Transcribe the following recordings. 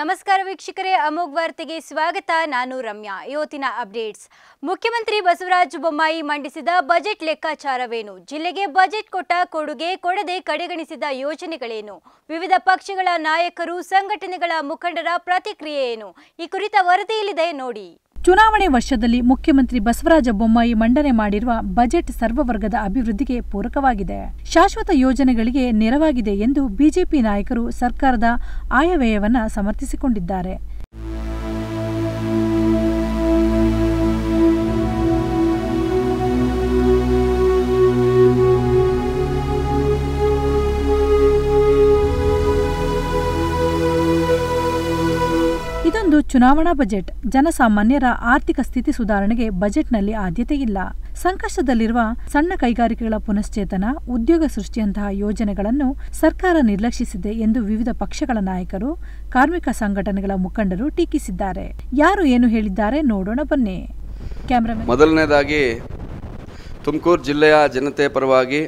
ನಮಸ್ಕಾರ ವೀಕ್ಷಕರೇ ಅಮೋಘ್ ವಾರ್ತೆಗೆ ಸ್ವಾಗತ ನಾನು ರಮ್ಯಾ ಇವತ್ತಿನ ಅಪ್ಡೇಟ್ಸ್ ಮುಖ್ಯಮಂತ್ರಿ ಬಸವರಾಜ ಬೊಮ್ಮಾಯಿ ಮಂಡಿಸಿದ ಬಜೆಟ್ ಲೆಕ್ಕಾಚಾರವೇನು ಜಿಲ್ಲೆಗೆ ಬಜೆಟ್ ಕೊಟ್ಟ ಕೊಡುಗೆ ಕೊಡದೆ ಕಡೆಗಣಿಸಿದ ಯೋಜನೆಗಳೇನು ವಿವಿಧ ಪಕ್ಷಗಳ ನಾಯಕರು ಸಂಘಟನೆಗಳ ಮುಖಂಡರ ಪ್ರತಿಕ್ರಿಯೆ ಏನು ಈ ಕುರಿತ ವರದಿಯಲ್ಲಿದೆ ನೋಡಿ ಚುನಾವಣೆ ವರ್ಷದಲ್ಲಿ ಮುಖ್ಯಮಂತ್ರಿ ಬಸವರಾಜ ಬೊಮ್ಮಾಯಿ ಮಂಡನೆ ಮಾಡಿರುವ ಬಜೆಟ್ ಸರ್ವವರ್ಗದ ಅಭಿವೃದ್ಧಿಗೆ ಪೂರಕವಾಗಿದೆ ಶಾಶ್ವತ ಯೋಜನೆಗಳಿಗೆ ನೆರವಾಗಿದೆ ಎಂದು ಬಿಜೆಪಿ ನಾಯಕರು ಸರ್ಕಾರದ ಆಯವ್ಯಯವನ್ನ ಸಮರ್ಥಿಸಿಕೊಂಡಿದ್ದಾರೆ ಇದೊಂದು ಚುನಾವಣಾ ಬಜೆಟ್ ಜನಸಾಮಾನ್ಯರ ಆರ್ಥಿಕ ಸ್ಥಿತಿ ಸುಧಾರಣೆಗೆ ಬಜೆಟ್ನಲ್ಲಿ ಆದ್ಯತೆ ಇಲ್ಲ ಸಂಕಷ್ಟದಲ್ಲಿರುವ ಸಣ್ಣ ಕೈಗಾರಿಕೆಗಳ ಪುನಶ್ಚೇತನ ಉದ್ಯೋಗ ಸೃಷ್ಟಿಯಂತಹ ಯೋಜನೆಗಳನ್ನು ಸರ್ಕಾರ ನಿರ್ಲಕ್ಷಿಸಿದೆ ಎಂದು ವಿವಿಧ ಪಕ್ಷಗಳ ನಾಯಕರು ಕಾರ್ಮಿಕ ಸಂಘಟನೆಗಳ ಮುಖಂಡರು ಟೀಕಿಸಿದ್ದಾರೆ ಯಾರು ಏನು ಹೇಳಿದ್ದಾರೆ ನೋಡೋಣ ಬನ್ನಿ ಕ್ಯಾಮ್ರಾಮನ್ ಮೊದಲನೇದಾಗಿ ತುಮಕೂರು ಜಿಲ್ಲೆಯ ಜನತೆ ಪರವಾಗಿ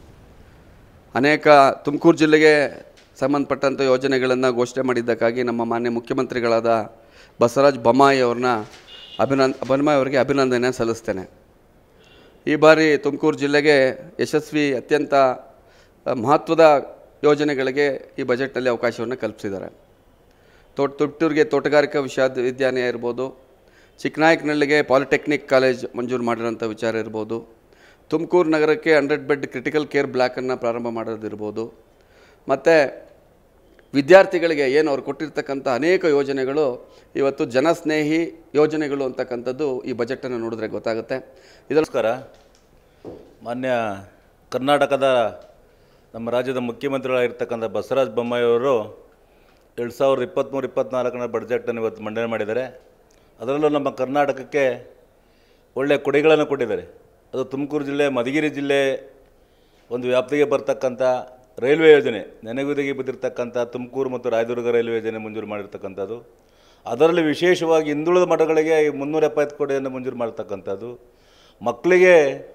ಅನೇಕ ತುಮಕೂರು ಜಿಲ್ಲೆಗೆ ಸಂಬಂಧಪಟ್ಟಂಥ ಯೋಜನೆಗಳನ್ನು ಘೋಷಣೆ ಮಾಡಿದ್ದಕ್ಕಾಗಿ ನಮ್ಮ ಮಾನ್ಯ ಮುಖ್ಯಮಂತ್ರಿಗಳಾದ ಬಸವರಾಜ ಬೊಮ್ಮಾಯಿ ಅವ್ರನ್ನ ಅಭಿನಂದ ಬೊಮ್ಮಾಯಿ ಅವರಿಗೆ ಅಭಿನಂದನೆ ಸಲ್ಲಿಸ್ತೇನೆ ಈ ಬಾರಿ ತುಮಕೂರು ಜಿಲ್ಲೆಗೆ ಯಶಸ್ವಿ ಅತ್ಯಂತ ಅ, ಮಹತ್ವದ ಯೋಜನೆಗಳಿಗೆ ಈ ಬಜೆಟ್ನಲ್ಲಿ ಅವಕಾಶವನ್ನು ಕಲ್ಪಿಸಿದ್ದಾರೆ ತೋಟ ತುಟ್ಟೂರಿಗೆ ತೋಟಗಾರಿಕಾ ವಿಶ್ವವಿದ್ಯಾಲಯ ಇರ್ಬೋದು ಚಿಕ್ಕನಾಯಕನಹಳ್ಳಿಗೆ ಪಾಲಿಟೆಕ್ನಿಕ್ ಕಾಲೇಜ್ ಮಂಜೂರು ಮಾಡಿರೋಂಥ ವಿಚಾರ ಇರ್ಬೋದು ತುಮಕೂರು ನಗರಕ್ಕೆ ಹಂಡ್ರೆಡ್ ಬೆಡ್ ಕ್ರಿಟಿಕಲ್ ಕೇರ್ ಬ್ಲಾಕನ್ನು ಪ್ರಾರಂಭ ಮಾಡೋದಿರ್ಬೋದು ಮತ್ತು ವಿದ್ಯಾರ್ಥಿಗಳಿಗೆ ಏನು ಅವ್ರು ಕೊಟ್ಟಿರ್ತಕ್ಕಂಥ ಅನೇಕ ಯೋಜನೆಗಳು ಇವತ್ತು ಜನಸ್ನೇಹಿ ಯೋಜನೆಗಳು ಅಂತಕ್ಕಂಥದ್ದು ಈ ಬಜೆಟನ್ನು ನೋಡಿದ್ರೆ ಗೊತ್ತಾಗುತ್ತೆ ಇದರ ನಮಸ್ಕಾರ ಮಾನ್ಯ ಕರ್ನಾಟಕದ ನಮ್ಮ ರಾಜ್ಯದ ಮುಖ್ಯಮಂತ್ರಿಗಳಾಗಿರ್ತಕ್ಕಂಥ ಬಸವರಾಜ ಬೊಮ್ಮಾಯಿ ಅವರು ಎರಡು ಸಾವಿರದ ಇಪ್ಪತ್ತ್ಮೂರು ಇಪ್ಪತ್ತ್ನಾಲ್ಕರ ಬಡ್ಜೆಟನ್ನು ಇವತ್ತು ಮಂಡನೆ ಮಾಡಿದ್ದಾರೆ ಅದರಲ್ಲೂ ನಮ್ಮ ಕರ್ನಾಟಕಕ್ಕೆ ಒಳ್ಳೆಯ ಕೊಡುಗೆಗಳನ್ನು ಕೊಟ್ಟಿದ್ದಾರೆ ಅದು ತುಮಕೂರು ಜಿಲ್ಲೆ ಮಧುಗಿರಿ ಜಿಲ್ಲೆ ಒಂದು ವ್ಯಾಪ್ತಿಗೆ ಬರ್ತಕ್ಕಂಥ ರೈಲ್ವೆ ಯೋಜನೆ ನೆನೆಗುದಿಗೆ ಬಿದ್ದಿರ್ತಕ್ಕಂಥ ತುಮಕೂರು ಮತ್ತು ರಾಯದುರ್ಗ ರೈಲ್ವೆ ಯೋಜನೆ ಮಂಜೂರು ಮಾಡಿರ್ತಕ್ಕಂಥದ್ದು ಅದರಲ್ಲಿ ವಿಶೇಷವಾಗಿ ಹಿಂದುಳಿದ ಮಠಗಳಿಗೆ ಮುನ್ನೂರ ಎಪ್ಪತ್ತು ಕೋಟಿಯನ್ನು ಮಂಜೂರು ಮಾಡ್ತಕ್ಕಂಥದ್ದು ಮಕ್ಕಳಿಗೆ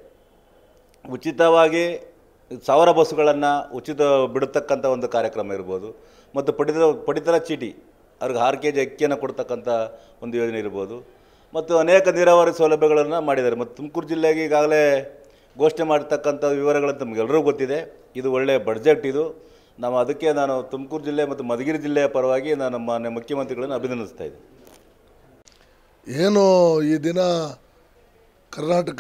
ಉಚಿತವಾಗಿ ಸಾವಿರ ಬಸ್ಸುಗಳನ್ನು ಉಚಿತ ಬಿಡತಕ್ಕಂಥ ಒಂದು ಕಾರ್ಯಕ್ರಮ ಇರ್ಬೋದು ಮತ್ತು ಪಡಿತರ ಪಡಿತರ ಚೀಟಿ ಅವ್ರಿಗೆ ಆರು ಕೆ ಜಿ ಅಕ್ಕಿಯನ್ನು ಕೊಡ್ತಕ್ಕಂಥ ಒಂದು ಯೋಜನೆ ಇರ್ಬೋದು ಮತ್ತು ಅನೇಕ ನೀರಾವರಿ ಸೌಲಭ್ಯಗಳನ್ನು ಮಾಡಿದ್ದಾರೆ ಮತ್ತು ತುಮಕೂರು ಜಿಲ್ಲೆಗೆ ಈಗಾಗಲೇ ಘೋಷಣೆ ಮಾಡಿರ್ತಕ್ಕಂಥ ವಿವರಗಳು ತಮಗೆಲ್ಲರಿಗೂ ಗೊತ್ತಿದೆ ಇದು ಒಳ್ಳೆಯ ಬಡ್ಜೆಟ್ ಇದು ನಾವು ಅದಕ್ಕೆ ನಾನು ತುಮಕೂರು ಜಿಲ್ಲೆ ಮತ್ತು ಮಧುಗಿರಿ ಜಿಲ್ಲೆಯ ಪರವಾಗಿ ನಾನು ಮಾನ್ಯ ಮುಖ್ಯಮಂತ್ರಿಗಳನ್ನು ಅಭಿನಂದಿಸ್ತಾ ಇದ್ದೀನಿ ಏನು ಈ ದಿನ ಕರ್ನಾಟಕ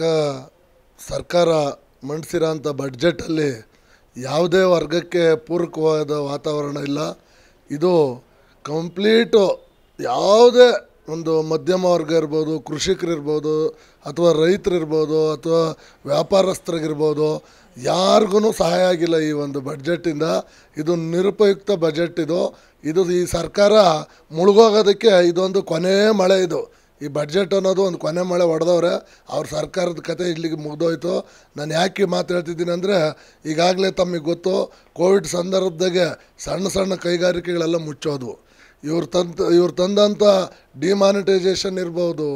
ಸರ್ಕಾರ ಮಂಡಿಸಿರೋಂಥ ಬಡ್ಜೆಟಲ್ಲಿ ಯಾವುದೇ ವರ್ಗಕ್ಕೆ ಪೂರಕವಾದ ವಾತಾವರಣ ಇಲ್ಲ ಇದು ಕಂಪ್ಲೀಟು ಯಾವುದೇ ಒಂದು ಮಧ್ಯಮ ವರ್ಗ ಇರ್ಬೋದು ಕೃಷಿಕರಿರ್ಬೋದು ಅಥವಾ ರೈತರಿರ್ಬೋದು ಅಥವಾ ವ್ಯಾಪಾರಸ್ಥರಿಗಿರ್ಬೋದು ಯಾರಿಗೂ ಸಹಾಯ ಆಗಿಲ್ಲ ಈ ಒಂದು ಬಡ್ಜೆಟಿಂದ ಇದು ನಿರುಪಯುಕ್ತ ಬಜೆಟ್ ಇದು ಇದು ಈ ಸರ್ಕಾರ ಮುಳುಗೋಗೋದಕ್ಕೆ ಇದೊಂದು ಕೊನೆ ಮಳೆ ಇದು ಈ ಬಡ್ಜೆಟ್ ಅನ್ನೋದು ಒಂದು ಕೊನೆ ಮಳೆ ಹೊಡೆದವ್ರೆ ಅವ್ರ ಸರ್ಕಾರದ ಕತೆ ಇಲ್ಲಿಗೆ ಮುಗ್ದೋಯ್ತು ನಾನು ಯಾಕೆ ಮಾತು ಹೇಳ್ತಿದ್ದೀನಿ ಅಂದರೆ ಈಗಾಗಲೇ ತಮಗೆ ಗೊತ್ತು ಕೋವಿಡ್ ಸಂದರ್ಭದಾಗೆ ಸಣ್ಣ ಸಣ್ಣ ಕೈಗಾರಿಕೆಗಳೆಲ್ಲ ಮುಚ್ಚೋದು ಇವ್ರು ತಂದ ಇವ್ರು ತಂದಂಥ ಡಿಮಾನಿಟೈಸೇಷನ್ ಇರ್ಬೋದು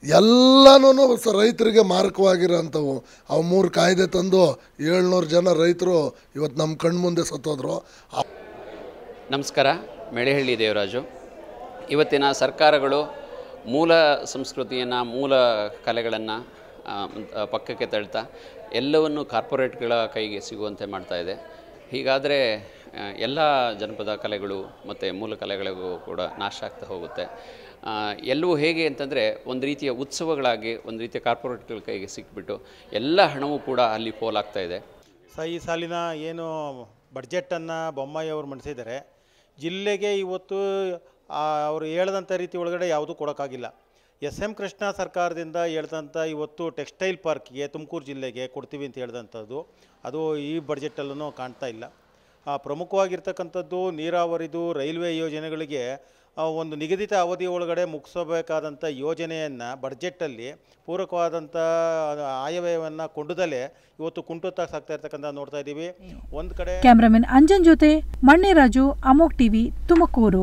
ಎಲ್ಲನೂ ಸ ರೈತರಿಗೆ ಮಾರಕವಾಗಿರೋಂಥವು ಅವು ಮೂರು ಕಾಯ್ದೆ ತಂದು ಏಳ್ನೂರು ಜನ ರೈತರು ಇವತ್ತು ನಮ್ಮ ಕಣ್ಮುಂದೆ ಸತ್ತೋದ್ರು ಆ ನಮಸ್ಕಾರ ಮೆಳೆಹಳ್ಳಿ ದೇವರಾಜು ಇವತ್ತಿನ ಸರ್ಕಾರಗಳು ಮೂಲ ಸಂಸ್ಕೃತಿಯನ್ನು ಮೂಲ ಕಲೆಗಳನ್ನು ಪಕ್ಕಕ್ಕೆ ತಳ್ತಾ ಎಲ್ಲವನ್ನು ಕಾರ್ಪೊರೇಟ್ಗಳ ಕೈಗೆ ಸಿಗುವಂತೆ ಮಾಡ್ತಾ ಇದೆ ಹೀಗಾದರೆ ಎಲ್ಲ ಜನಪದ ಕಲೆಗಳು ಮತ್ತು ಮೂಲ ಕಲೆಗಳಿಗೂ ಕೂಡ ನಾಶ ಆಗ್ತಾ ಹೋಗುತ್ತೆ ಆ, ಎಲ್ಲವೂ ಹೇಗೆ ಅಂತಂದರೆ ಒಂದು ರೀತಿಯ ಉತ್ಸವಗಳಾಗಿ ಒಂದು ರೀತಿಯ ಕಾರ್ಪೊರೇಟ್ಗಳ ಕೈಗೆ ಸಿಕ್ಬಿಟ್ಟು ಎಲ್ಲ ಹಣವೂ ಕೂಡ ಅಲ್ಲಿ ಪೋಲಾಗ್ತಾ ಇದೆ ಸ ಈ ಸಾಲಿನ ಏನು ಬಡ್ಜೆಟನ್ನು ಬೊಮ್ಮಾಯಿ ಅವರು ಮಂಡಿಸಿದ್ದಾರೆ ಜಿಲ್ಲೆಗೆ ಇವತ್ತು ಆ, ಅವರು ಹೇಳ್ದಂಥ ರೀತಿ ಒಳಗಡೆ ಯಾವುದೂ ಕೊಡೋಕ್ಕಾಗಿಲ್ಲ ಎಸ್ ಎಂ ಕೃಷ್ಣ ಸರ್ಕಾರದಿಂದ ಹೇಳ್ದಂಥ ಇವತ್ತು ಟೆಕ್ಸ್ಟೈಲ್ ಪಾರ್ಕ್ಗೆ ತುಮಕೂರು ಜಿಲ್ಲೆಗೆ ಕೊಡ್ತೀವಿ ಅಂತ ಹೇಳ್ದಂಥದ್ದು ಅದು ಈ ಬಡ್ಜೆಟಲ್ಲೂ ಕಾಣ್ತಾ ಇಲ್ಲ ಆ, ಪ್ರಮುಖವಾಗಿರ್ತಕ್ಕಂಥದ್ದು ನೀರಾವರಿದು ರೈಲ್ವೆ ಯೋಜನೆಗಳಿಗೆ ಆ, ಒಂದು ನಿಗದಿತ ಅವಧಿ ಒಳಗಡೆ ಮುಗಿಸಬೇಕಾದಂಥ ಯೋಜನೆಯನ್ನು ಬಡ್ಜೆಟ್ಟಲ್ಲಿ ಪೂರಕವಾದಂಥ ಆಯವ್ಯಯವನ್ನು ಕೊಂಡುದಲೇ ಇವತ್ತು ಕುಂಟುತ್ತಾ ಸಾಗ್ತಾ ಇರ್ತಕ್ಕಂಥ ನೋಡ್ತಾ ಇದ್ದೀವಿ ಒಂದು ಕಡೆ ಕ್ಯಾಮ್ರಾಮನ್ ಅಂಜನ್ ಜೊತೆ ಮಣ್ಣೇರಾಜು ಅಮೋಕ್ ಟಿವಿ ತುಮಕೂರು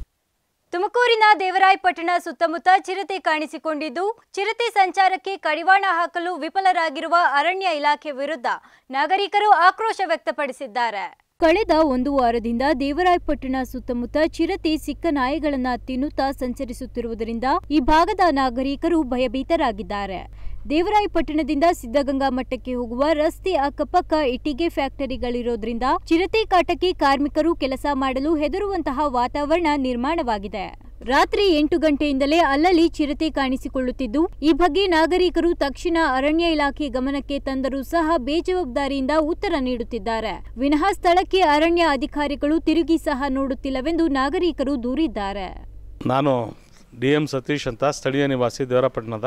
ತುಮಕೂರಿನ ದೇವರಾಯಪಟ್ಟಣ ಸುತ್ತಮುತ್ತ ಚಿರತೆ ಕಾಣಿಸಿಕೊಂಡಿದ್ದು ಚಿರತೆ ಸಂಚಾರಕ್ಕೆ ಕಡಿವಾಣ ಹಾಕಲು ವಿಫಲರಾಗಿರುವ ಅರಣ್ಯ ಇಲಾಖೆ ವಿರುದ್ಧ ನಾಗರಿಕರು ಆಕ್ರೋಶ ವ್ಯಕ್ತಪಡಿಸಿದ್ದಾರೆ ಕಳೆದ ಒಂದು ವಾರದಿಂದ ದೇವರಾಯಪಟ್ಟಣ ಸುತ್ತಮುತ್ತ ಚಿರತೆ ಸಿಕ್ಕ ನಾಯಿಗಳನ್ನ ತಿನ್ನುತ್ತಾ ಸಂಚರಿಸುತ್ತಿರುವುದರಿಂದ ಈ ಭಾಗದ ನಾಗರಿಕರು ಭಯಭೀತರಾಗಿದ್ದಾರೆ ದೇವರಾಯಪಟ್ಟಣದಿಂದ ಸಿದ್ದಗಂಗಾ ಮಠಕ್ಕೆ ಹೋಗುವ ರಸ್ತೆ ಅಕ್ಕಪಕ್ಕ ಇಟ್ಟಿಗೆ ಫ್ಯಾಕ್ಟರಿಗಳಿರೋದ್ರಿಂದ ಚಿರತೆ ಕಾಟಕ್ಕೆ ಕಾರ್ಮಿಕರು ಕೆಲಸ ಮಾಡಲು ಹೆದರುವಂತಹ ವಾತಾವರಣ ನಿರ್ಮಾಣವಾಗಿದೆ ರಾತ್ರಿ ಎಂಟು ಗಂಟೆಯಿಂದಲೇ ಅಲ್ಲಲ್ಲಿ ಚಿರತೆ ಕಾಣಿಸಿಕೊಳ್ಳುತ್ತಿದ್ದು ಈ ಬಗ್ಗೆ ನಾಗರಿಕರು ತಕ್ಷಣ ಅರಣ್ಯ ಇಲಾಖೆ ಗಮನಕ್ಕೆ ತಂದರೂ ಸಹ ಬೇಜವಾಬ್ದಾರಿಯಿಂದ ಉತ್ತರ ನೀಡುತ್ತಿದ್ದಾರೆ ವಿನಃ ಸ್ಥಳಕ್ಕೆ ಅರಣ್ಯ ಅಧಿಕಾರಿಗಳು ತಿರುಗಿ ಸಹ ನೋಡುತ್ತಿಲ್ಲವೆಂದು ನಾಗರಿಕರು ದೂರಿದ್ದಾರೆ ನಾನು ಡಿ ಎಮ್ ಸತೀಶ್ ಅಂತ ಸ್ಥಳೀಯ ನಿವಾಸಿ ದೇವರಪಟ್ಟಣದ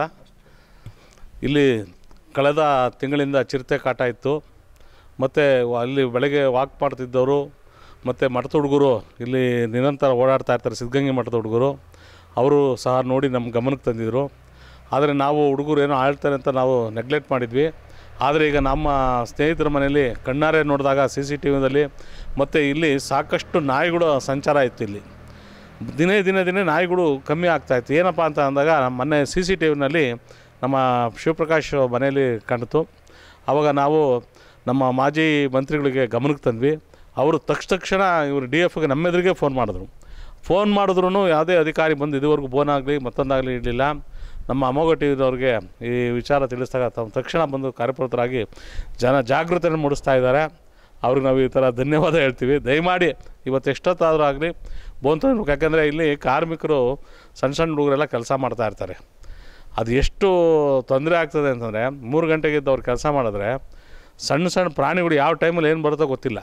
ಇಲ್ಲಿ ಕಳೆದ ತಿಂಗಳಿಂದ ಚಿರತೆ ಕಾಟ ಇತ್ತು ಮತ್ತು ಅಲ್ಲಿ ಬೆಳಗ್ಗೆ ವಾಕ್ ಮಾಡ್ತಿದ್ದವರು ಮತ್ತು ಮಠದ ಹುಡುಗರು ಇಲ್ಲಿ ನಿರಂತರ ಓಡಾಡ್ತಾ ಇರ್ತಾರೆ ಸಿದ್ಧಗಂಗೆ ಮಠದ ಹುಡುಗರು ಅವರು ಸಹ ನೋಡಿ ನಮ್ಮ ಗಮನಕ್ಕೆ ತಂದಿದ್ದರು ಆದರೆ ನಾವು ಹುಡುಗರು ಏನೋ ಆಳ್ತಾರೆ ಅಂತ ನಾವು ನೆಗ್ಲೆಕ್ಟ್ ಮಾಡಿದ್ವಿ ಆದರೆ ಈಗ ನಮ್ಮ ಸ್ನೇಹಿತರ ಮನೆಯಲ್ಲಿ ಕಣ್ಣಾರೆ ನೋಡಿದಾಗ ಸಿ ಸಿ ಟಿ ವಿದಲ್ಲಿ ಮತ್ತು ಇಲ್ಲಿ ಸಾಕಷ್ಟು ನಾಯಿಗಳು ಸಂಚಾರ ಇತ್ತು ಇಲ್ಲಿ ದಿನೇ ದಿನೇ ದಿನೇ ನಾಯಿಗಳು ಕಮ್ಮಿ ಆಗ್ತಾಯಿತ್ತು ಏನಪ್ಪ ಅಂತ ಅಂದಾಗ ಮೊನ್ನೆ ಸಿ ಸಿ ಟಿ ವಿನಲ್ಲಿ ನಮ್ಮ ಶಿವಪ್ರಕಾಶ್ ಮನೆಯಲ್ಲಿ ಕಾಣಿತು ಆವಾಗ ನಾವು ನಮ್ಮ ಮಾಜಿ ಮಂತ್ರಿಗಳಿಗೆ ಗಮನಕ್ಕೆ ತಂದ್ವಿ ಅವರು ತಕ್ಷ ತಕ್ಷಣ ಇವರು ಡಿ ಎಫ್ಗೆ ನಮ್ಮೆದುರಿಗೆ ಫೋನ್ ಮಾಡಿದ್ರು ಫೋನ್ ಮಾಡಿದ್ರು ಯಾವುದೇ ಅಧಿಕಾರಿ ಬಂದು ಇದುವರೆಗೂ ಫೋನ್ ಆಗಲಿ ಮತ್ತೊಂದಾಗಲಿ ಇರಲಿಲ್ಲ ನಮ್ಮ ಅಮೋಘ ಟಿ ವಿದವ್ರಿಗೆ ಈ ವಿಚಾರ ತಿಳಿಸಿದಾಗ ತಾವು ತಕ್ಷಣ ಬಂದು ಕಾರ್ಯಪ್ರವೃತ್ತರಾಗಿ ಜನ ಜಾಗೃತಿಯನ್ನು ಮೂಡಿಸ್ತಾ ಇದ್ದಾರೆ ಅವ್ರಿಗೆ ನಾವು ಈ ಥರ ಧನ್ಯವಾದ ಹೇಳ್ತೀವಿ ದಯಮಾಡಿ ಇವತ್ತು ಎಷ್ಟೊತ್ತಾದರೂ ಆಗಲಿ ಬೋನ್ ತೊಗೊಳ್ಬೇಕು ಯಾಕಂದರೆ ಇಲ್ಲಿ ಕಾರ್ಮಿಕರು ಸಣ್ಣ ಸಣ್ಣ ಹುಡುಗರೆಲ್ಲ ಕೆಲಸ ಮಾಡ್ತಾ ಇರ್ತಾರೆ ಅದು ಎಷ್ಟು ತೊಂದರೆ ಆಗ್ತದೆ ಅಂತಂದರೆ ಮೂರು ಗಂಟೆಗೆ ಇದ್ದು ಅವ್ರು ಕೆಲಸ ಮಾಡಿದ್ರೆ ಸಣ್ಣ ಸಣ್ಣ ಪ್ರಾಣಿಗಳು ಯಾವ ಟೈಮಲ್ಲಿ ಏನು ಬರುತ್ತೋ ಗೊತ್ತಿಲ್ಲ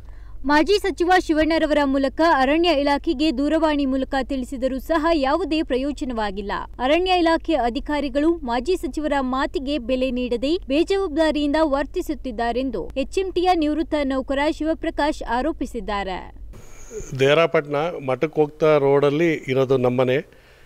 ಮಾಜಿ ಸಚಿವ ಶಿವಣ್ಣರವರ ಮೂಲಕ ಅರಣ್ಯ ಇಲಾಖೆಗೆ ದೂರವಾಣಿ ಮೂಲಕ ತಿಳಿಸಿದರೂ ಸಹ ಯಾವುದೇ ಪ್ರಯೋಜನವಾಗಿಲ್ಲ ಅರಣ್ಯ ಇಲಾಖೆ ಅಧಿಕಾರಿಗಳು ಮಾಜಿ ಸಚಿವರ ಮಾತಿಗೆ ಬೆಲೆ ನೀಡದೆ ಬೇಜವಾಬ್ದಾರಿಯಿಂದ ವರ್ತಿಸುತ್ತಿದ್ದಾರೆಂದು ಎಚ್ಎಂಟಿಯ ನಿವೃತ್ತ ನೌಕರ ಶಿವಪ್ರಕಾಶ್ ಆರೋಪಿಸಿದ್ದಾರೆ ದೇವರಾಪಟ್ಟಣ ಮಠಕ್ಕೆ ಹೋಗ್ತಾ ರೋಡಲ್ಲಿ ಇರೋದು ನಮ್ಮನೆ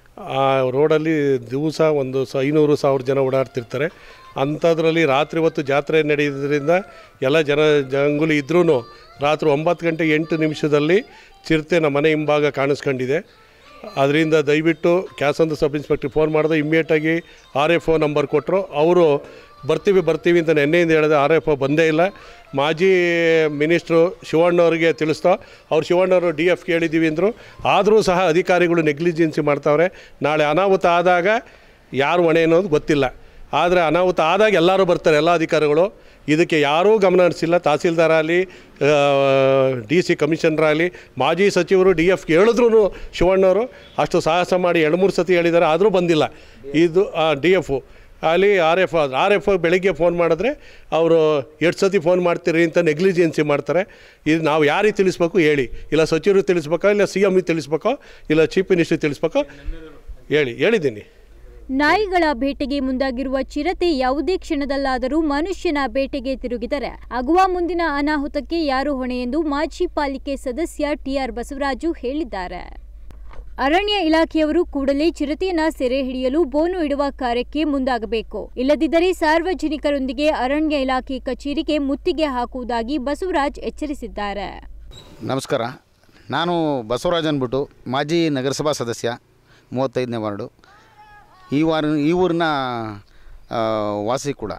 ಆ ರೋಡಲ್ಲಿ ದಿವಸ ಒಂದು ಸ ಐನೂರು ಸಾವಿರ ಜನ ಓಡಾಡ್ತಿರ್ತಾರೆ ಅಂಥದ್ರಲ್ಲಿ ರಾತ್ರಿ ಹೊತ್ತು ಜಾತ್ರೆ ನಡೆಯೋದ್ರಿಂದ ಎಲ್ಲ ಜನ ಜಂಗುಲಿ ಇದ್ರೂ ರಾತ್ರಿ ಒಂಬತ್ತು ಗಂಟೆ ಎಂಟು ನಿಮಿಷದಲ್ಲಿ ಚಿರತೆ ನಮ್ಮ ಮನೆ ಹಿಂಭಾಗ ಕಾಣಿಸ್ಕೊಂಡಿದೆ ಅದರಿಂದ ದಯವಿಟ್ಟು ಕ್ಯಾಸಂದು ಸಬ್ ಇನ್ಸ್ಪೆಕ್ಟ್ರಿಗೆ ಫೋನ್ ಮಾಡಿದೆ ಇಮ್ಮಿಡಿಯೇಟಾಗಿ ಆರ್ ಎಫ್ ಒ ನಂಬರ್ ಕೊಟ್ಟರು ಅವರು ಬರ್ತೀವಿ ಬರ್ತೀವಿ ಅಂತ ನೆನ್ನೆಯಿಂದ ಹೇಳಿದೆ ಆರ್ ಎಫ್ ಒ ಬಂದೇ ಇಲ್ಲ ಮಾಜಿ ಮಿನಿಸ್ಟ್ರು ಶಿವಣ್ಣವ್ರಿಗೆ ತಿಳಿಸ್ತೋ ಅವ್ರು ಶಿವಣ್ಣವರು ಡಿ ಎಫ್ ಕೇಳಿದ್ದೀವಿ ಅಂದರು ಆದರೂ ಸಹ ಅಧಿಕಾರಿಗಳು ನೆಗ್ಲಿಜೆನ್ಸಿ ಮಾಡ್ತಾವ್ರೆ ನಾಳೆ ಅನಾಹುತ ಆದಾಗ ಯಾರು ಹೊಣೆ ಅನ್ನೋದು ಗೊತ್ತಿಲ್ಲ ಆದರೆ ಅನಾಹುತ ಆದಾಗ ಎಲ್ಲರೂ ಬರ್ತಾರೆ ಎಲ್ಲ ಅಧಿಕಾರಿಗಳು ಇದಕ್ಕೆ ಯಾರೂ ಗಮನ ಹರಿಸಿಲ್ಲ ತಹಸೀಲ್ದಾರ್ ಆಗಲಿ ಡಿ ಸಿ ಕಮಿಷನರ್ ಆಗಲಿ ಮಾಜಿ ಸಚಿವರು ಡಿ ಎಫ್ ಹೇಳಿದ್ರು ಶಿವಣ್ಣವರು ಅಷ್ಟು ಸಾಹಸ ಮಾಡಿ ಎರಡು ಮೂರು ಸತಿ ಹೇಳಿದ್ದಾರೆ ಆದರೂ ಬಂದಿಲ್ಲ ಇದು ಡಿ ಎಫು ಅಲ್ಲಿ ಆರ್ ಎಫ್ ಆರ್ ಎಫ್ ಬೆಳಿಗ್ಗೆ ಫೋನ್ ಮಾಡಿದ್ರೆ ಅವರು ಎಷ್ಟು ಸತಿ ಫೋನ್ ಮಾಡ್ತೀರಿ ಅಂತ ನೆಗ್ಲಿಜೆನ್ಸಿ ಮಾಡ್ತಾರೆ ಇದು ನಾವು ಯಾರಿಗೆ ತಿಳಿಸ್ಬೇಕು ಹೇಳಿ ಇಲ್ಲ ಸಚಿವರು ತಿಳಿಸ್ಬೇಕಾ ಇಲ್ಲ ಸಿ ಎಮ್ಗೆ ತಿಳಿಸ್ಬೇಕೋ ಇಲ್ಲ ಚೀಫ್ ಮಿನಿಸ್ಟ್ರಿಗೆ ತಿಳಿಸ್ಬೇಕೋ ಹೇಳಿ ಹೇಳಿದ್ದೀನಿ ನಾಯಿಗಳ ಬೇಟೆಗೆ ಮುಂದಾಗಿರುವ ಚಿರತೆ ಯಾವುದೇ ಕ್ಷಣದಲ್ಲಾದರೂ ಮನುಷ್ಯನ ಬೇಟೆಗೆ ತಿರುಗಿದರೆ ಆಗುವ ಮುಂದಿನ ಅನಾಹುತಕ್ಕೆ ಯಾರು ಹೊಣೆ ಎಂದು ಮಾಜಿ ಪಾಲಿಕೆ ಸದಸ್ಯ ಟಿಆರ್ ಬಸವರಾಜು ಹೇಳಿದ್ದಾರೆ ಅರಣ್ಯ ಇಲಾಖೆಯವರು ಕೂಡಲೇ ಚಿರತೆಯನ್ನ ಸೆರೆ ಹಿಡಿಯಲು ಬೋನು ಇಡುವ ಕಾರ್ಯಕ್ಕೆ ಮುಂದಾಗಬೇಕು ಇಲ್ಲದಿದ್ದರೆ ಸಾರ್ವಜನಿಕರೊಂದಿಗೆ ಅರಣ್ಯ ಇಲಾಖೆ ಕಚೇರಿಗೆ ಮುತ್ತಿಗೆ ಹಾಕುವುದಾಗಿ ಬಸವರಾಜ್ ಎಚ್ಚರಿಸಿದ್ದಾರೆ ನಮಸ್ಕಾರ ನಾನು ಬಸವರಾಜ್ ಅಂದ್ಬಿಟ್ಟು ಮಾಜಿ ನಗರಸಭಾ ಸದಸ್ಯ ಮೂವತ್ತೈದನೇ ವಾರ್ಡು ಈ ವಾರ ಈ ಊರಿನ ಆ, ವಾಸಿ ಕೂಡ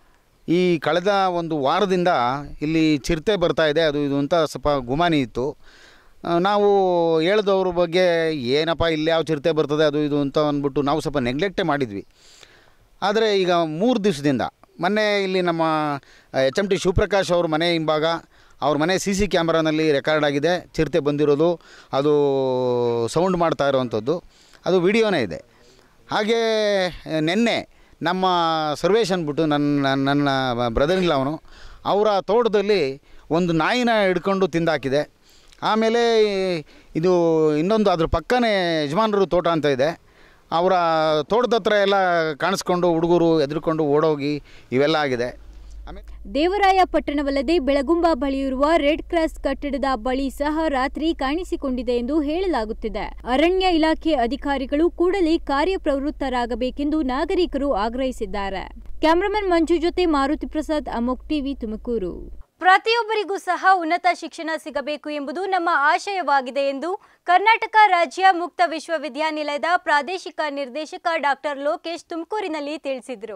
ಈ ಕಳೆದ ಒಂದು ವಾರದಿಂದ ಇಲ್ಲಿ ಚಿರತೆ ಬರ್ತಾ ಇದೆ ಅದು ಇದು ಅಂತ ಸ್ವಲ್ಪ ಗುಮಾನಿ ಇತ್ತು ಆ, ನಾವು ಹೇಳ್ದವ್ರ ಬಗ್ಗೆ ಏನಪ್ಪ ಇಲ್ಲಿ ಯಾವ ಚಿರತೆ ಬರ್ತದೆ ಅದು ಇದು ಅಂತ ಅಂದ್ಬಿಟ್ಟು ನಾವು ಸ್ವಲ್ಪ ನೆಗ್ಲೆಕ್ಟೇ ಮಾಡಿದ್ವಿ ಆದರೆ ಈಗ ಮೂರು ದಿವಸದಿಂದ ಮೊನ್ನೆ ಇಲ್ಲಿ ನಮ್ಮ ಎಚ್ ಎಮ್ ಟಿ ಶಿವಪ್ರಕಾಶ್ ಅವ್ರ ಮನೆ ಹಿಂಭಾಗ ಅವ್ರ ಮನೆ ಸಿ ಸಿ ಕ್ಯಾಮ್ರಾನಲ್ಲಿ ರೆಕಾರ್ಡ್ ಆಗಿದೆ ಚಿರತೆ ಬಂದಿರೋದು ಅದು ಸೌಂಡ್ ಮಾಡ್ತಾ ಇರೋವಂಥದ್ದು ಅದು ವಿಡಿಯೋನೇ ಇದೆ ಹಾಗೇ ನಿನ್ನೆ ನಮ್ಮ ಸರ್ವೇಶ್ ಅಂದ್ಬಿಟ್ಟು ನನ್ನ ನನ್ನ ಬ್ರದರ್ ಇಲ್ಲ ಅವನು ಅವರ ತೋಟದಲ್ಲಿ ಒಂದು ನಾಯಿನ ಹಿಡ್ಕೊಂಡು ತಿಂದಾಕಿದೆ ಆಮೇಲೆ ಇದು ಇನ್ನೊಂದು ಅದ್ರ ಪಕ್ಕನೇ ಯಜಮಾನರು ತೋಟ ಅಂತ ಇದೆ ಅವರ ತೋಟದ ಹತ್ರ ಎಲ್ಲ ಕಾಣಿಸ್ಕೊಂಡು ಹುಡುಗರು ಎದ್ರುಕೊಂಡು ಓಡೋಗಿ ಇವೆಲ್ಲ ಆಗಿದೆ ಆಮೇಲೆ ದೇವರಾಯ ಪಟ್ಟಣವಲ್ಲದೆ ಬೆಳಗುಂಬ ಬಳಿಯಿರುವ ರೆಡ್ ಕ್ರಾಸ್ ಕಟ್ಟಡದ ಬಳಿ ಸಹ ರಾತ್ರಿ ಕಾಣಿಸಿಕೊಂಡಿದೆ ಎಂದು ಹೇಳಲಾಗುತ್ತಿದೆ ಅರಣ್ಯ ಇಲಾಖೆ ಅಧಿಕಾರಿಗಳು ಕೂಡಲೇ ಕಾರ್ಯಪ್ರವೃತ್ತರಾಗಬೇಕೆಂದು ನಾಗರಿಕರು ಆಗ್ರಹಿಸಿದ್ದಾರೆ ಕ್ಯಾಮರಾಮನ್ ಮಂಜು ಜೊತೆ ಮಾರುತಿ ಪ್ರಸಾದ್ ಅಮೋಕ್ ಟಿವಿ ತುಮಕೂರು ಪ್ರತಿಯೊಬ್ಬರಿಗೂ ಸಹ ಉನ್ನತ ಶಿಕ್ಷಣ ಸಿಗಬೇಕು ಎಂಬುದು ನಮ್ಮ ಆಶಯವಾಗಿದೆ ಎಂದು ಕರ್ನಾಟಕ ರಾಜ್ಯ ಮುಕ್ತ ವಿಶ್ವವಿದ್ಯಾನಿಲಯದ ಪ್ರಾದೇಶಿಕ ನಿರ್ದೇಶಕ ಡಾಕ್ಟರ್ ಲೋಕೇಶ್ ತುಮಕೂರಿನಲ್ಲಿ ತಿಳಿಸಿದರು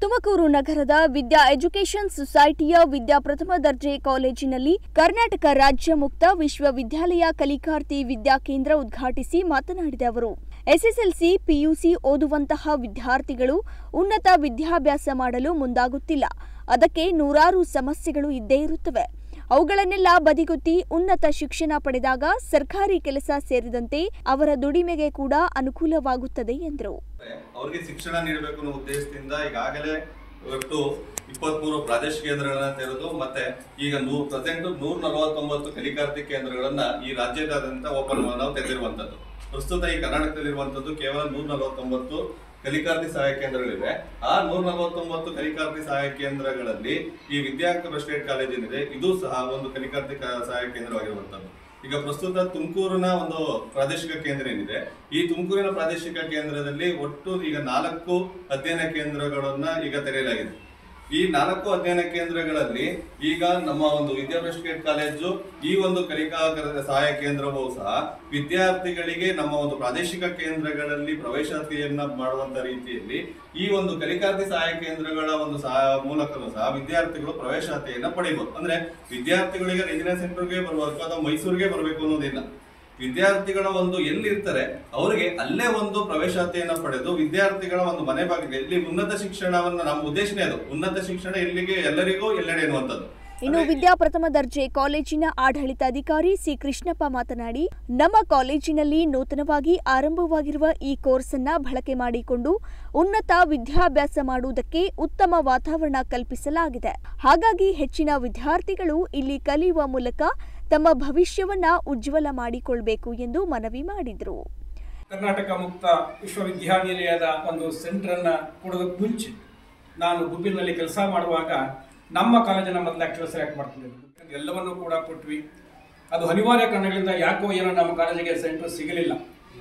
ತುಮಕೂರು ನಗರದ ವಿದ್ಯಾ ಎಜುಕೇಷನ್ ಸೊಸೈಟಿಯ ವಿದ್ಯಾ ಪ್ರಥಮ ದರ್ಜೆ ಕಾಲೇಜಿನಲ್ಲಿ ಕರ್ನಾಟಕ ರಾಜ್ಯ ಮುಕ್ತ ವಿಶ್ವವಿದ್ಯಾಲಯ ಕಲಿಕಾರ್ಥಿ ವಿದ್ಯಾ ಕೇಂದ್ರ ಉದ್ಘಾಟಿಸಿ ಮಾತನಾಡಿದ ಅವರು ಎಸ್ಎಸ್ಎಲ್ಸಿ ಪಿಯುಸಿ ಓದುವಂತಹ ವಿದ್ಯಾರ್ಥಿಗಳು ಉನ್ನತ ವಿದ್ಯಾಭ್ಯಾಸ ಮಾಡಲು ಮುಂದಾಗುತ್ತಿಲ್ಲ ಅದಕ್ಕೆ ನೂರಾರು ಸಮಸ್ಯೆಗಳು ಇದ್ದೇ ಇರುತ್ತವೆ ಅವುಗಳನ್ನೆಲ್ಲ ಬದಿಗೊತ್ತಿ ಉನ್ನತ ಶಿಕ್ಷಣ ಪಡೆದಾಗ ಸರ್ಕಾರಿ ಕೆಲಸ ಸೇರಿದಂತೆ ಅವರ ದುಡಿಮೆಗೆ ಕೂಡ ಅನುಕೂಲವಾಗುತ್ತದೆ ಎಂದರು ಅವ್ರಿಗೆ ಶಿಕ್ಷಣ ನೀಡಬೇಕು ಅನ್ನೋ ಉದ್ದೇಶದಿಂದ ಈಗಾಗಲೇ ಒಟ್ಟು ಇಪ್ಪತ್ಮೂರು ಪ್ರಾದೇಶಿಕ ಕೇಂದ್ರಗಳನ್ನ ತೆರೆದು ಮತ್ತೆ ಈಗ ನೂ ಪ್ರೆಸೆಂಟ್ ನೂರ ನಲವತ್ತೊಂಬತ್ತು ಕಲಿಕಾರ್ಥಿ ಕೇಂದ್ರಗಳನ್ನ ಈ ರಾಜ್ಯದಾದ್ಯಂತ ಓಪನ್ ನಾವು ತೆರೆದಿರುವಂತದ್ದು ಪ್ರಸ್ತುತ ಈ ಕರ್ನಾಟಕದಲ್ಲಿರುವಂತದ್ದು ಕೇವಲ ನೂರ ನಲವತ್ತೊಂಬತ್ತು ಕಲಿಕಾರ್ಥಿ ಸಹಾಯ ಕೇಂದ್ರಗಳಿವೆ ಆ ನೂರ ನಲವತ್ತೊಂಬತ್ತು ಕಲಿಕಾರ್ಥಿ ಸಹಾಯ ಕೇಂದ್ರಗಳಲ್ಲಿ ಈ ವಿದ್ಯಾರ್ಥಿ ಸ್ಟೇಟ್ ಕಾಲೇಜ್ ಏನಿದೆ ಇದು ಸಹ ಒಂದು ಕಲಿಕಾರ್ಥಿ ಕ- ಸಹಾಯ ಕೇಂದ್ರವಾಗಿರುವಂತದ್ದು ಈಗ ಪ್ರಸ್ತುತ ತುಮಕೂರಿನ ಒಂದು ಪ್ರಾದೇಶಿಕ ಕೇಂದ್ರ ಏನಿದೆ ಈ ತುಮಕೂರಿನ ಪ್ರಾದೇಶಿಕ ಕೇಂದ್ರದಲ್ಲಿ ಒಟ್ಟು ಈಗ ನಾಲ್ಕು ಅಧ್ಯಯನ ಕೇಂದ್ರಗಳನ್ನ ಈಗ ತೆರೆಯಲಾಗಿದೆ ಈ ನಾಲ್ಕು ಅಧ್ಯಯನ ಕೇಂದ್ರಗಳಲ್ಲಿ ಈಗ ನಮ್ಮ ಒಂದು ವಿದ್ಯಾಭ್ಯಾಸ ಕಾಲೇಜು ಈ ಒಂದು ಕಲಿಕಾ ಕರ- ಸಹಾಯ ಕೇಂದ್ರವೂ ಸಹ ವಿದ್ಯಾರ್ಥಿಗಳಿಗೆ ನಮ್ಮ ಒಂದು ಪ್ರಾದೇಶಿಕ ಕೇಂದ್ರಗಳಲ್ಲಿ ಪ್ರವೇಶಾತಿಯನ್ನ ಮಾಡುವಂತ ರೀತಿಯಲ್ಲಿ ಈ ಒಂದು ಕಲಿಕಾರ್ಥಿ ಸಹಾಯ ಕೇಂದ್ರಗಳ ಒಂದು ಸಹ ಮೂಲಕನೂ ಸಹ ವಿದ್ಯಾರ್ಥಿಗಳು ಪ್ರವೇಶಾತಿಯನ್ನ ಪಡಿಬಹುದು ಅಂದ್ರೆ ವಿದ್ಯಾರ್ಥಿಗಳಿಗೆ ರೆಸಿಡೆನ್ಸ್ ಸೆಂಟರ್ಗೆ ಬರಬೇಕು ಅಥವಾ ಮೈಸೂರಿಗೆ ಬರಬೇಕು ಅನ್ನೋದಿಲ್ಲ ವಿದ್ಯಾರ್ಥಿಗಳ ಒಂದು ಎಲ್ಲಿರ್ತಾರೆ ಅವರಿಗೆ ಅಲ್ಲೇ ಒಂದು ಪ್ರವೇಶಾತಿಯನ್ನ ಪಡೆದು ವಿದ್ಯಾರ್ಥಿಗಳ ಒಂದು ಮನೆ ಬಾಗಿಲಿಗೆ ಇಲ್ಲಿ ಉನ್ನತ ಶಿಕ್ಷಣವನ್ನ ನಮ್ಮ ಉದ್ದೇಶನೇ ಅದು ಉನ್ನತ ಶಿಕ್ಷಣ ಎಲ್ಲಿಗೆ ಎಲ್ಲರಿಗೂ ಎಲ್ಲೆಡೆ ಎನ್ನುವಂಥದ್ದು ಇನ್ನು ವಿದ್ಯಾ ಪ್ರಥಮ ದರ್ಜೆ ಕಾಲೇಜಿನ ಆಡಳಿತಾಧಿಕಾರಿ ಸಿ ಕೃಷ್ಣಪ್ಪ ಮಾತನಾಡಿ ನಮ್ಮ ಕಾಲೇಜಿನಲ್ಲಿ ನೂತನವಾಗಿ ಆರಂಭವಾಗಿರುವ ಈ ಕೋರ್ಸ್ ಅನ್ನ ಬಳಕೆ ಮಾಡಿಕೊಂಡು ಉನ್ನತ ವಿದ್ಯಾಭ್ಯಾಸ ಮಾಡುವುದಕ್ಕೆ ಉತ್ತಮ ವಾತಾವರಣ ಕಲ್ಪಿಸಲಾಗಿದೆ ಹಾಗಾಗಿ ಹೆಚ್ಚಿನ ವಿದ್ಯಾರ್ಥಿಗಳು ಇಲ್ಲಿ ಕಲಿಯುವ ಮೂಲಕ ತಮ್ಮ ಭವಿಷ್ಯವನ್ನ ಉಜ್ವಲ ಮಾಡಿಕೊಳ್ಬೇಕು ಎಂದು ಮನವಿ ಮಾಡಿದರು ಕರ್ನಾಟಕ ಮುಕ್ತ ವಿಶ್ವವಿದ್ಯಾನಿಲಯದ ಒಂದು ಸೆಂಟ್ರನ್ನು ಕೊಡೋದಕ್ಕೆ ಮುಂಚೆ ನಾನು ಗುಬ್ಬಿನಲ್ಲಿ ಕೆಲಸ ಮಾಡುವಾಗ ನಮ್ಮ ಕಾಲೇಜನ್ನ ಮೊದಲು ಆ್ಯಕ್ಚುಲಿ ಸೆಲೆಕ್ಟ್ ಮಾಡ್ಕೊಂಡಿದ್ದೆ ಎಲ್ಲವನ್ನೂ ಕೂಡ ಕೊಟ್ವಿ ಅದು ಅನಿವಾರ್ಯ ಕಾರಣಗಳಿಂದ ಯಾಕೋ ಏನೋ ನಮ್ಮ ಕಾಲೇಜಿಗೆ ಸೆಂಟರ್ ಸಿಗಲಿಲ್ಲ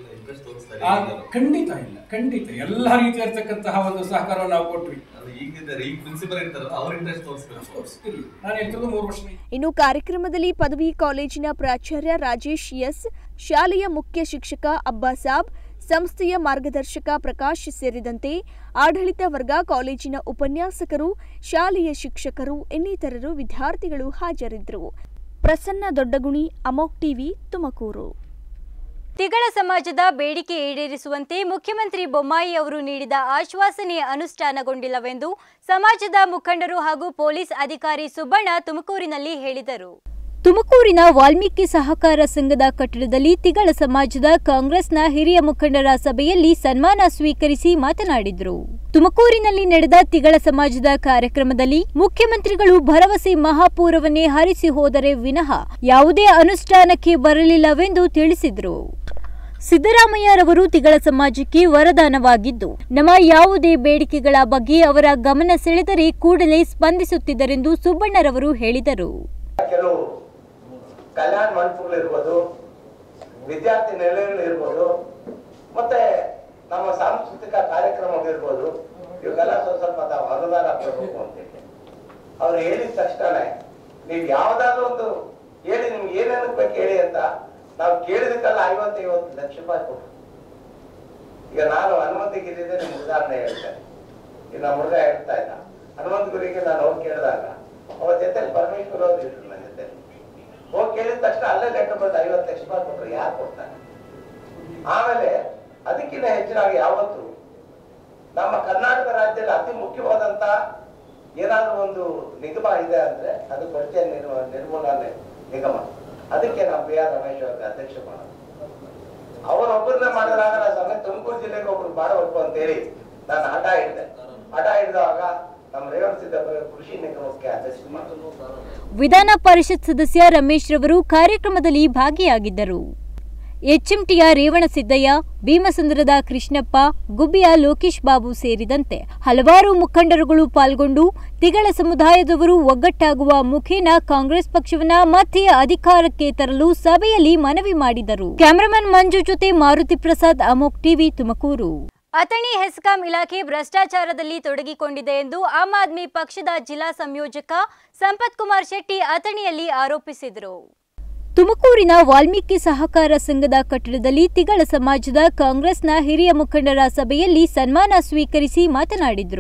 ಆ, ಖಂಡಿತ ಇಲ್ಲ ಖಂಡಿತ ಎಲ್ಲ ರೀತಿಯ ಇರ್ತಕ್ಕಂತಹ ಒಂದು ಸಹಕಾರ ನಾವು ಕೊಟ್ವಿ ಈಗಿದ್ದಾರೆ ಈಗ ಪ್ರಿನ್ಸಿಪಲ್ ಇರ್ತಾರಲ್ಲ ಅವ್ರ ಇಂಟ್ರೆಸ್ಟ್ ತೋರಿಸ್ಬೇಕು ಇಲ್ಲಿ ನಾನು ಹೇಳ್ತಿರೋದು ಮೂರು ವರ್ಷ ಇನ್ನು ಕಾರ್ಯಕ್ರಮದಲ್ಲಿ ಪದವಿ ಕಾಲೇಜಿನ ಪ್ರಾಚಾರ್ಯ ರಾಜೇಶ್ ಎಸ್ ಶಾಲೆಯ ಮುಖ್ಯ ಶಿಕ್ಷಕ ಅಬ್ಬಾಸಾಬ್ ಸಂಸ್ಥೆಯ ಮಾರ್ಗದರ್ಶಕ ಪ್ರಕಾಶ್ ಸೇರಿದಂತೆ ಆಡಳಿತ ವರ್ಗ ಕಾಲೇಜಿನ ಉಪನ್ಯಾಸಕರು ಶಾಲೆಯ ಶಿಕ್ಷಕರು ಇನ್ನಿತರರು ವಿದ್ಯಾರ್ಥಿಗಳು ಹಾಜರಿದ್ದರು ಪ್ರಸನ್ನ ದೊಡ್ಡಗುಣಿ ಅಮೋಕ್ ಟಿವಿ ತುಮಕೂರು ತಿಗಳ ಸಮಾಜದ ಬೇಡಿಕೆ ಈಡೇರಿಸುವಂತೆ ಮುಖ್ಯಮಂತ್ರಿ ಬೊಮ್ಮಾಯಿ ಅವರು ನೀಡಿದ ಆಶ್ವಾಸನೆ ಅನುಷ್ಠಾನಗೊಂಡಿಲ್ಲವೆಂದು ಸಮಾಜದ ಮುಖಂಡರು ಹಾಗೂ ಪೊಲೀಸ್ ಅಧಿಕಾರಿ ಸುಬ್ಬಣ್ಣ ತುಮಕೂರಿನಲ್ಲಿ ಹೇಳಿದರು ತುಮಕೂರಿನ ವಾಲ್ಮೀಕಿ ಸಹಕಾರ ಸಂಘದ ಕಟ್ಟಡದಲ್ಲಿ ತಿಗಳ ಸಮಾಜದ ಕಾಂಗ್ರೆಸ್ನ ಹಿರಿಯ ಮುಖಂಡರ ಸಭೆಯಲ್ಲಿ ಸನ್ಮಾನ ಸ್ವೀಕರಿಸಿ ಮಾತನಾಡಿದರು ತುಮಕೂರಿನಲ್ಲಿ ನಡೆದ ತಿಗಳ ಸಮಾಜದ ಕಾರ್ಯಕ್ರಮದಲ್ಲಿ ಮುಖ್ಯಮಂತ್ರಿಗಳು ಭರವಸೆ ಮಹಾಪೂರವನ್ನೇ ಹರಿಸಿ ಹೋದರೆ ವಿನಃ ಯಾವುದೇ ಅನುಷ್ಠಾನಕ್ಕೆ ಬರಲಿಲ್ಲವೆಂದು ತಿಳಿಸಿದರು ಸಿದ್ದರಾಮಯ್ಯರವರು ತಿಗಳ ಸಮಾಜಕ್ಕೆ ವರದಾನವಾಗಿದ್ದು ನಮ್ಮ ಯಾವುದೇ ಬೇಡಿಕೆಗಳ ಬಗ್ಗೆ ಅವರ ಗಮನ ಸೆಳೆದರೆ ಕೂಡಲೇ ಸ್ಪಂದಿಸುತ್ತಿದ್ದರೆಂದು ಸುಬ್ಬಣ್ಣರವರು ಹೇಳಿದರು ಕೆಲವು ಕಲ್ಯಾಣ ಮಂಟಪಗಳಿರ್ಬೋದು ವಿದ್ಯಾರ್ಥಿ ನಿಲಯಗಳಿರ್ಬೋದು ಮತ್ತೆ ನಮ್ಮ ಸಾಂಸ್ಕೃತಿಕ ಕಾರ್ಯಕ್ರಮಗಳಿರ್ಬೋದು ಇವೆಲ್ಲ ಸ್ವಲ್ಪ ಸ್ವಲ್ಪ ತಾವು ಅನುದಾನ ಕೊಡಬೇಕು ಅಂತೇಳಿ ಅವ್ರು ಹೇಳಿದ ತಕ್ಷಣ ನೀವು ಯಾವ್ದಾದ್ರು ಒಂದು ಹೇಳಿ ನಿಮ್ಗೆ ಏನೇನಕ್ಕೆ ಬೇಕು ಹೇಳಿ ಅಂತ ನಾವು ಕೇಳಿದಕ್ಕೆಲ್ಲ ಐವತ್ತೈವತ್ತು ಲಕ್ಷ ರೂಪಾಯಿ ಕೊಟ್ಟು ಈಗ ನಾನು ಹನುಮಂತಗಿರಿದೆ ನಿಮ್ಗೆ ಉದಾಹರಣೆ ಹೇಳ್ತೇನೆ ಈಗ ನಮ್ಮ ಹುಡುಗ ಹೇಳ್ತಾ ಇದ್ದ ಹನುಮಂತಗಿರಿಗೆ ನಾನು ಹೋಗಿ ಕೇಳಿದಾಗ ಅವರ ಜೊತೆಲಿ ಪರಮೇಶ್ವರ್ ಅವ್ರು ಇದ್ರು ನನ್ನ ಜೊತೆ ಹೋಗಿ ಕೇಳಿದ ತಕ್ಷಣ ಅಲ್ಲೇ ಲೆಕ್ಕ ಬಂದು ಐವತ್ತು ಲಕ್ಷ ರೂಪಾಯಿ ಕೊಟ್ಟರು ಯಾರು ಕೊಡ್ತಾರೆ ಆಮೇಲೆ ಅದಕ್ಕಿಂತ ಹೆಚ್ಚಿನಾಗಿ ಯಾವತ್ತು ನಮ್ಮ ಕರ್ನಾಟಕ ರಾಜ್ಯದಲ್ಲಿ ಅತಿ ಮುಖ್ಯವಾದಂತ ಏನಾದ್ರೂ ಒಂದು ನಿಗಮ ಇದೆ ಅಂದ್ರೆ ಅದು ಕೊರತೆ ನಿರ್ಮ ನಿರ್ಮೂಲನೆ ನಿಗಮ ಅದಕ್ಕೆ ನಾವು ಬಿ ಆರ್ ರಮೇಶ್ ಅವ್ರಿಗೆ ಅಧ್ಯಕ್ಷ ಮಾಡೋದು ಅವರೊಬ್ಬರನ್ನ ಮಾಡಿದಾಗ ನಾನು ಸಮೇತ ತುಮಕೂರು ಜಿಲ್ಲೆಗೆ ಒಬ್ರು ಮಾಡಬೇಕು ಅಂತೇಳಿ ನಾನು ಹಠ ಹಿಡಿದೆ ಹಠ ಹಿಡಿದಾಗ ನಮ್ಮ ರೇವಣ ಸಿದ್ದಪ್ಪ ಕೃಷಿ ನಿಗಮಕ್ಕೆ ಅಧ್ಯಕ್ಷ ಮಾಡಿದ್ರು ವಿಧಾನ ಪರಿಷತ್ ಸದಸ್ಯ ರಮೇಶ್ ರವರು ಕಾರ್ಯಕ್ರಮದಲ್ಲಿ ಭಾಗಿಯಾಗಿದ್ದರು ಎಚ್ಎಂಟಿಯ ರೇವಣಸಿದ್ದಯ್ಯ ಭೀಮಸಂದ್ರದ ಕೃಷ್ಣಪ್ಪ ಗುಬ್ಬಿಯ ಲೋಕೇಶ್ ಬಾಬು ಸೇರಿದಂತೆ ಹಲವಾರು ಮುಖಂಡರುಗಳು ಪಾಲ್ಗೊಂಡು ತಿಗಳ ಸಮುದಾಯದವರು ಒಗ್ಗಟ್ಟಾಗುವ ಮುಖೇನ ಕಾಂಗ್ರೆಸ್ ಪಕ್ಷವನ್ನ ಮತ್ತೆ ಅಧಿಕಾರಕ್ಕೆ ತರಲು ಸಭೆಯಲ್ಲಿ ಮನವಿ ಮಾಡಿದರು ಕ್ಯಾಮರಾಮನ್ ಮಂಜು ಜೊತೆ ಮಾರುತಿ ಪ್ರಸಾದ್ ಅಮೋಕ್ ಟಿವಿ ತುಮಕೂರು ಅಥಣಿ ಹೆಸ್ಕಾಂ ಇಲಾಖೆ ಭ್ರಷ್ಟಾಚಾರದಲ್ಲಿ ತೊಡಗಿಕೊಂಡಿದೆ ಎಂದು ಆಮ್ ಆದ್ಮಿ ಪಕ್ಷದ ಜಿಲ್ಲಾ ಸಂಯೋಜಕ ಸಂಪತ್ ಕುಮಾರ್ ಶೆಟ್ಟಿ ಅಥಣಿಯಲ್ಲಿ ಆರೋಪಿಸಿದರು ತುಮಕೂರಿನ ವಾಲ್ಮೀಕಿ ಸಹಕಾರ ಸಂಘದ ಕಟ್ಟಡದಲ್ಲಿ ತಿಗಳ ಸಮಾಜದ ಕಾಂಗ್ರೆಸ್ನ ಹಿರಿಯ ಮುಖಂಡರ ಸಭೆಯಲ್ಲಿ ಸನ್ಮಾನ ಸ್ವೀಕರಿಸಿ ಮಾತನಾಡಿದರು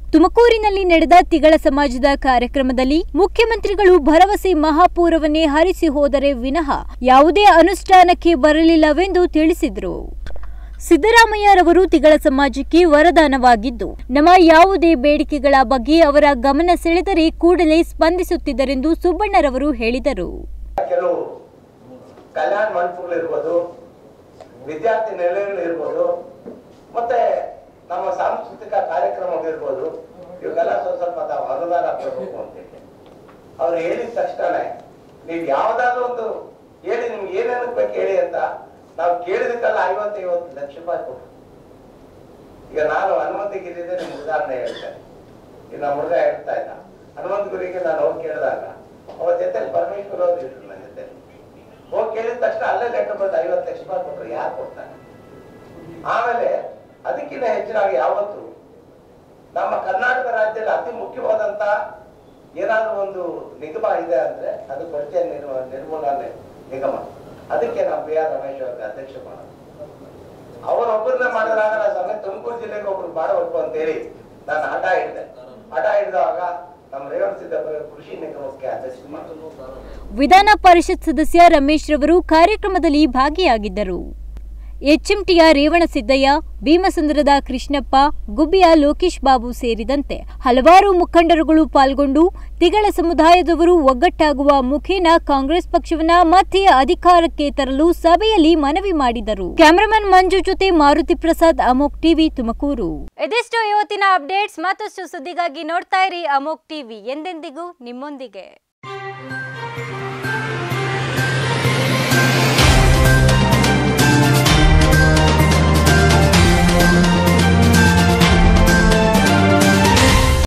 ತುಮಕೂರಿನಲ್ಲಿ ನಡೆದ ತಿಗಳ ಸಮಾಜದ ಕಾರ್ಯಕ್ರಮದಲ್ಲಿ ಮುಖ್ಯಮಂತ್ರಿಗಳು ಭರವಸೆ ಮಹಾಪೂರವನ್ನೇ ಹರಿಸಿ ಹೋದರೆ ವಿನಃ ಯಾವುದೇ ಅನುಷ್ಠಾನಕ್ಕೆ ಬರಲಿಲ್ಲವೆಂದು ತಿಳಿಸಿದರು ಸಿದ್ದರಾಮಯ್ಯರವರು ತಿಗಳ ಸಮಾಜಕ್ಕೆ ವರದಾನವಾಗಿದ್ದು ನಮ್ಮ ಯಾವುದೇ ಬೇಡಿಕೆಗಳ ಬಗ್ಗೆ ಅವರ ಗಮನ ಸೆಳೆದರೆ ಕೂಡಲೇ ಸ್ಪಂದಿಸುತ್ತಿದ್ದರೆಂದು ಸುಬ್ಬಣ್ಣರವರು ಹೇಳಿದರು ಕೆಲವು ಕಲ್ಯಾಣ ಮಂಟಪಗಳಿರ್ಬೋದು ವಿದ್ಯಾರ್ಥಿ ನಿಲಯಗಳಿರ್ಬೋದು ಮತ್ತೆ ನಮ್ಮ ಸಾಂಸ್ಕೃತಿಕ ಕಾರ್ಯಕ್ರಮಗಳಿರ್ಬೋದು ಇವೆಲ್ಲ ಸ್ವಲ್ಪ ಸ್ವಲ್ಪ ತಾವು ಅನುದಾನ ಕೊಡಬೇಕು ಅಂತೇಳಿ ಅವ್ರು ಹೇಳಿದ ತಕ್ಷಣ ನೀವು ಯಾವ್ದಾದ್ರು ಒಂದು ಹೇಳಿ ನಿಮ್ಗೆ ಏನೇನಕ್ಕೆ ಬೇಕು ಹೇಳಿ ಅಂತ ನಾವು ಕೇಳಿದಕ್ಕೆಲ್ಲ ಐವತ್ತು ಐವತ್ತು ಲಕ್ಷ ರೂಪಾಯಿ ಕೊಟ್ಟು ಈಗ ನಾನು ಹನುಮಂತಗಿರಿದೆ ನಿಮ್ಗೆ ಉದಾಹರಣೆ ಹೇಳ್ತೇನೆ ಈಗ ನಮ್ಮ ಹುಡುಗ ಹೇಳ್ತಾ ಇದ್ದ ಹನುಮಂತಗಿರಿಗೆ ನಾನು ಹೋಗಿ ಕೇಳಿದಾಗ ಅವ್ರ ಜೊತೆಲಿ ಪರಮೇಶ್ವರ್ ಅವ್ರು ಇದ್ರು ನನ್ನ ಜೊತೆ ಹೋಗಿ ಕೇಳಿದ ತಕ್ಷಣ ಅಲ್ಲೇ ಲೆಕ್ಕ ಬಂದು ಐವತ್ತು ಲಕ್ಷ ರೂಪಾಯಿ ಕೊಟ್ಟರು ಯಾರು ಕೊಡ್ತಾರೆ ಆಮೇಲೆ ಅದಕ್ಕಿಂತ ಹೆಚ್ಚಿನಾಗಿ ಯಾವತ್ತು ನಮ್ಮ ಕರ್ನಾಟಕ ರಾಜ್ಯದಲ್ಲಿ ಅತಿ ಮುಖ್ಯವಾದಂತ ಏನಾದ್ರೂ ಒಂದು ನಿಗಮ ಇದೆ ಅಂದ್ರೆ ಅದು ಪರಿಚಯ ನಿರ್ಮ- ನಿರ್ಮೂಲನೆ ನಿಗಮ ಅದಕ್ಕೆ ನಾವು ಬಿ ಆರ್ ರಮೇಶ್ ಅವ್ರಿಗೆ ಅಧ್ಯಕ್ಷ ಮಾಡೋದು ಅವರೊಬ್ಬರನ್ನ ಮಾಡಿದಾಗ ನಾನು ಸಮೇತ ತುಮಕೂರು ಜಿಲ್ಲೆಗೆ ಒಬ್ರು ಮಾಡಬೇಕು ಅಂತೇಳಿ ನಾನು ಹಠ ಹಿಡಿದೆ ಹಠ ಹಿಡಿದಾಗ ನಮ್ಮ ರೇವಣ್ ಸಿದ್ದಪ್ಪ ಕೃಷಿ ನಿಗಮಕ್ಕೆ ಅಧ್ಯಕ್ಷ ಮಾಡಿದ್ರು ವಿಧಾನ ಪರಿಷತ್ ಸದಸ್ಯ ರಮೇಶ್ ರವರು ಕಾರ್ಯಕ್ರಮದಲ್ಲಿ ಭಾಗಿಯಾಗಿದ್ದರು ಎಚ್ಎಂಟಿಯ ರೇವಣಸಿದ್ದಯ್ಯ ಭೀಮಸಂದ್ರದ ಕೃಷ್ಣಪ್ಪ ಗುಬ್ಬಿಯ ಲೋಕೇಶ್ ಬಾಬು ಸೇರಿದಂತೆ ಹಲವಾರು ಮುಖಂಡರುಗಳು ಪಾಲ್ಗೊಂಡು ತಿಗಳ ಸಮುದಾಯದವರು ಒಗ್ಗಟ್ಟಾಗುವ ಮುಖೇನ ಕಾಂಗ್ರೆಸ್ ಪಕ್ಷವನ್ನ ಮತ್ತೆ ಅಧಿಕಾರಕ್ಕೆ ತರಲು ಸಭೆಯಲ್ಲಿ ಮನವಿ ಮಾಡಿದರು ಕ್ಯಾಮರಾಮನ್ ಮಂಜು ಜೊತೆ ಮಾರುತಿ ಪ್ರಸಾದ್ ಅಮೋಕ್ ಟಿವಿ ತುಮಕೂರು ಇದಿಷ್ಟು ಇವತ್ತಿನ ಅಪ್ಡೇಟ್ಸ್ ಮತ್ತಷ್ಟು ಸುದ್ದಿಗಾಗಿ ನೋಡ್ತಾ ಇರಿ ಅಮೋಕ್ ಟಿವಿ ಎಂದೆಂದಿಗೂ ನಿಮ್ಮೊಂದಿಗೆ